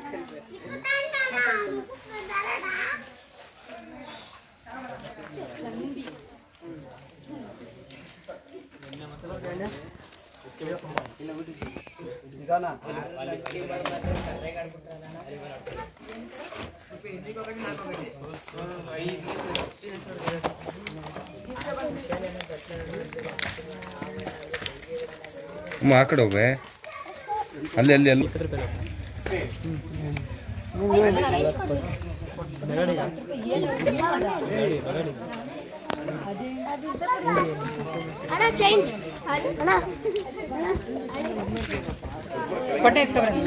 ಅಮ್ಮ ಆ ಕಡೆ ಹೋಗ್ರೆ ಅಲ್ಲಿ ಅಲ್ಲಿ ಅಲ್ಲಿ ಅಣ್ಣ ಚೇಂಜ್ ಅಣ್ಣ ಕೊಟ್ಟೆ ಇಸ್ಕೊಬರ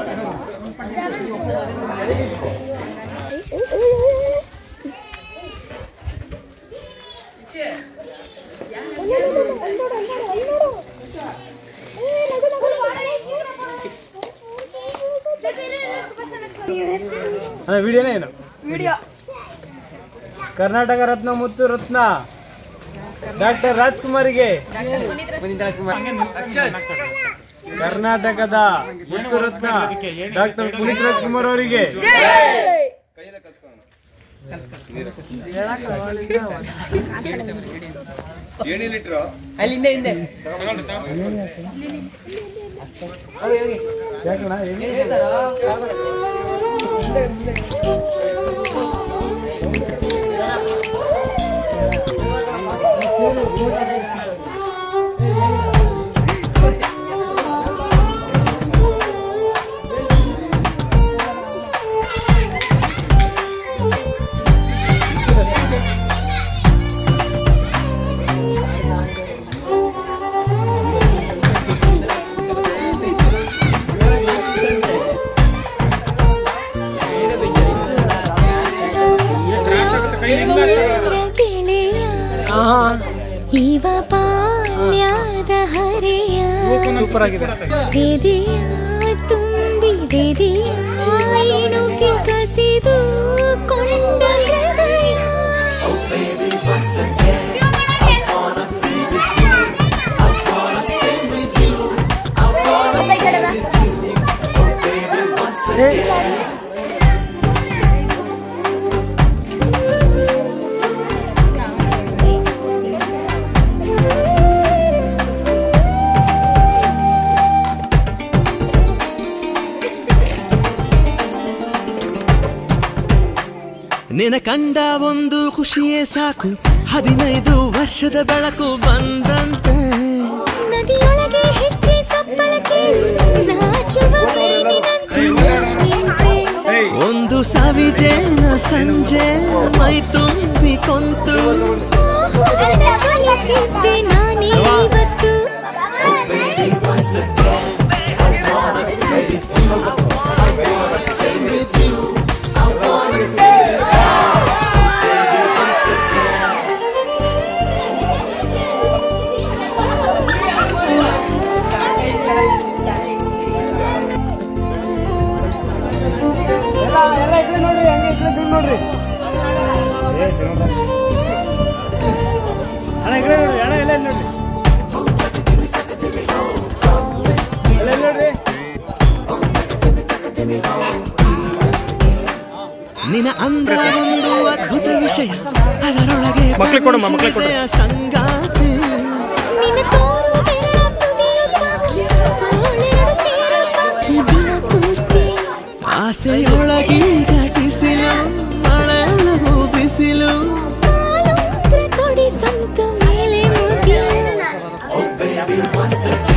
ಅಣ್ಣ ವಿಡಿಯೋನೇ ಏನು ವಿಡಿಯೋ ಕರ್ನಾಟಕ ರತ್ನ ಮುತ್ತು ರತ್ನ ಡಾಕ್ಟರ್ ರಾಜ್ಕುಮಾರಿಗೆ ಕರ್ನಾಟಕದ ಮುತ್ತು ರತ್ನ ಡಾಕ್ಟರ್ ಪುನೀತ್ ರಾಜ್ಕುಮಾರ್ ಅವರಿಗೆ ಏನಿಲ್ಲಿಟ್ರು ಅಲ್ಲಿ ಹಿಂದೆ ಹಿಂದೆ ಯಾಕಣ್ಣ ಹೇಗೆ? ಇವ ಬಾಲ್ಯದ ಹರೆಯ ಸೂಪರ್ ಆಗಿದೆ ಎದೆಯ ತುಂಬಿದೆದೆಯ ಇಣುಕಿ ಕಸಿದು ಕೊಂಡ ಹೃದಯ ನಿನ ಕಂಡ ಒಂದು ಖುಷಿಯೇ ಸಾಕು ಹದಿನೈದು ವರ್ಷದ ಬೆಳಕು ಬಂದಂತೆ ನದಿಯೊಳಗೆ ಹೆಚ್ಚಿ ಸಪ್ಪಳ ಕೇಳಿ ನಾಚುವ ಮೀನಿನಂತೆ ನಾನಿಂತೆ. ಒಂದು ಸಾವಿಜೇನ ಸಂಜೆ ಮೈ ತುಂಬಿ ಕೊಂತು ಅನಿಸಿದ್ದೆ ನಾನೇ ಇವತ್ತು ಎಲ್ಲ ಎಲ್ಲ ಈ ಕಡೆ ನೋಡ್ರಿ ಹಂಗೆ ಈ ಕಡೆ ತಿರ್ಗಿ ನೋಡ್ರಿ ಅಣ್ಣ ಈ ಕಡೆ ನೋಡ್ರಿ ಅಣ್ಣ ಎಲ್ಲ ಇಲ್ಲಿ ನೋಡ್ರಿ ಎಲ್ಲ ಇಲ್ಲಿ ನೋಡ್ರಿ ನಿನ ಅಂದ ಒಂದು ಅದ್ಭುತ ವಿಷಯ ಅದರೊಳಗೆ ಮಕ್ಳಿಗೆ ಕೊಡಮ್ಮ, ಮಕ್ಳಿಗೆ ಕೊಡು. ಪರಿಚಯ ಸಂಗಾತಿ ನಿನ್ನ ತೋರು ಬೆರಳ ತುದಿಯುತ್ತ ತೋಳೆರಡು ಸೇರುತ್ತ ದಿನ ಪೂರ್ತಿ ಆಸೆಯೊಳಗಿ ಘಟಿಸಿಲು ಮಳೆಯೊಳಗು ಬಿಸಿಲು ಕಾಲುಂಗ್ರ ತೊಡಿ ಸಂತು ಮೇಲೆ ಮುಗಿಲು Oh baby once again